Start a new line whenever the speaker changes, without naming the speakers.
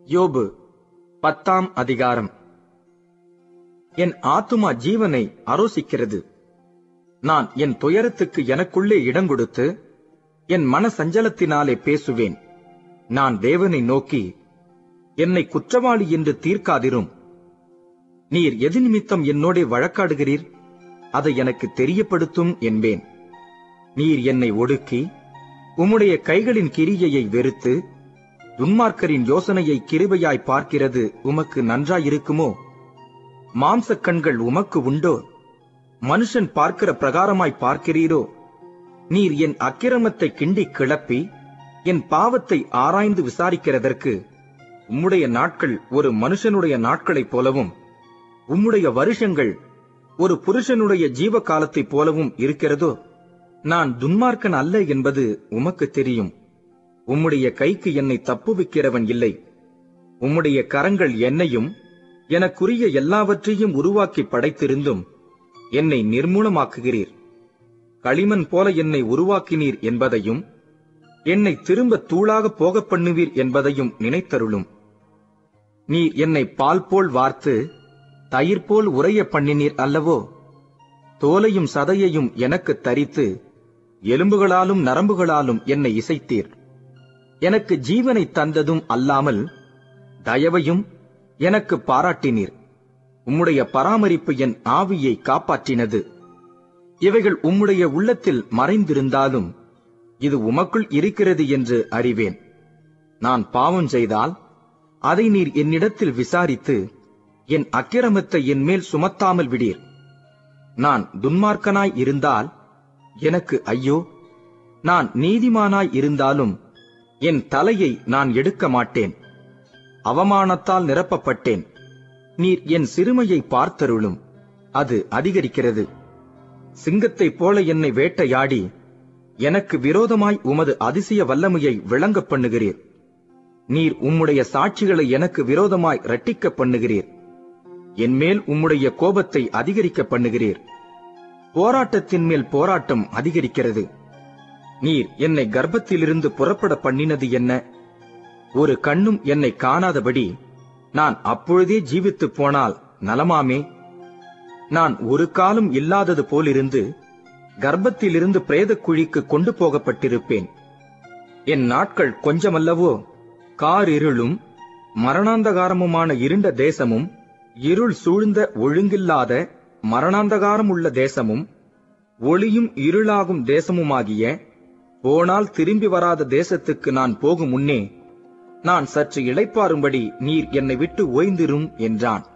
யோபு பத்தாம் அதிகாரம் என் ஆத்துமா ஜீவனை அரோசிக்கிறது நான் என் துயரத்துக்கு எனக்குள்ளே இடம் கொடுத்து என் மன சஞ்சலத்தினாலே பேசுவேன் நான் தேவனை நோக்கி என்னை குற்றவாளி என்று தீர்க்காதிரும் நீர் எது நிமித்தம் என்னோடே வழக்காடுகிறீர் அதை எனக்கு தெரியப்படுத்தும் என்பேன் நீர் என்னை ஒடுக்கி உம்முடைய கைகளின் கிரியையை வெறுத்து துன்மார்க்கரின் யோசனையை கிருபையாய் பார்க்கிறது உமக்கு நன்றாயிருக்குமோ மாம்சக் கண்கள் உமக்கு உண்டோ மனுஷன் பார்க்கிற பிரகாரமாய் பார்க்கிறீரோ நீர் என் அக்கிரமத்தை கிண்டி கிளப்பி என் பாவத்தை ஆராய்ந்து விசாரிக்கிறதற்கு உம்முடைய நாட்கள் ஒரு மனுஷனுடைய நாட்களைப் போலவும் உம்முடைய வருஷங்கள் ஒரு புருஷனுடைய ஜீவ காலத்தைப் போலவும் இருக்கிறதோ நான் துன்மார்க்கன் அல்ல என்பது உமக்கு தெரியும் உம்முடைய கைக்கு என்னை தப்புவிக்கிறவன் இல்லை உம்முடைய கரங்கள் என்னையும் எனக்குரிய எல்லாவற்றையும் உருவாக்கி படைத்திருந்தும் என்னை நிர்மூலமாக்குகிறீர் களிமண் போல என்னை உருவாக்கினீர் என்பதையும் என்னை திரும்ப தூளாக போகப் பண்ணுவீர் என்பதையும் நினைத்தருளும் நீர் என்னை பால் போல் வார்த்து தயிர் போல் உறைய பண்ணினீர் அல்லவோ தோலையும் சதையையும் எனக்கு தரித்து எலும்புகளாலும் நரம்புகளாலும் என்னை இசைத்தீர் எனக்கு ஜீவனை தந்ததும் அல்லாமல் தயவையும் எனக்கு பாராட்டினீர் உம்முடைய பராமரிப்பு என் ஆவியை காப்பாற்றினது இவைகள் உம்முடைய உள்ளத்தில் மறைந்திருந்தாலும் இது உமக்குள் இருக்கிறது என்று அறிவேன் நான் பாவம் செய்தால் அதை நீர் என்னிடத்தில் விசாரித்து என் அக்கிரமத்தை என் மேல் சுமத்தாமல் விடீர் நான் துன்மார்க்கனாய் இருந்தால் எனக்கு ஐயோ நான் நீதிமானாய் இருந்தாலும் என் தலையை நான் எடுக்க மாட்டேன் அவமானத்தால் நிரப்பப்பட்டேன் நீர் என் சிறுமையை பார்த்தருளும் அது அதிகரிக்கிறது சிங்கத்தைப் போல என்னை வேட்டையாடி எனக்கு விரோதமாய் உமது அதிசய வல்லமையை விளங்கப் பண்ணுகிறீர் நீர் உம்முடைய சாட்சிகளை எனக்கு விரோதமாய் இரட்டிக்க பண்ணுகிறீர் என்மேல் உம்முடைய கோபத்தை அதிகரிக்க பண்ணுகிறீர் போராட்டத்தின் மேல் போராட்டம் அதிகரிக்கிறது நீர் என்னை கர்ப்பத்திலிருந்து புறப்பட பண்ணினது என்ன ஒரு கண்ணும் என்னை காணாதபடி நான் அப்பொழுதே ஜீவித்துப் போனால் நலமாமே நான் ஒரு காலம் இல்லாதது போலிருந்து கர்ப்பத்திலிருந்து பிரேதக் குழிக்கு கொண்டு போகப்பட்டிருப்பேன் என் நாட்கள் கொஞ்சமல்லவோ காரிருளும் மரணாந்தகாரமுமான இருண்ட தேசமும் இருள் சூழ்ந்த ஒழுங்கில்லாத மரணாந்தகாரம் உள்ள தேசமும் ஒளியும் இருளாகும் தேசமுமாகிய போனால் திரும்பி வராத தேசத்துக்கு நான் போகும் முன்னே நான் சற்று இளைப்பாறும்படி நீர் என்னை விட்டு ஓய்ந்திரும் என்றான்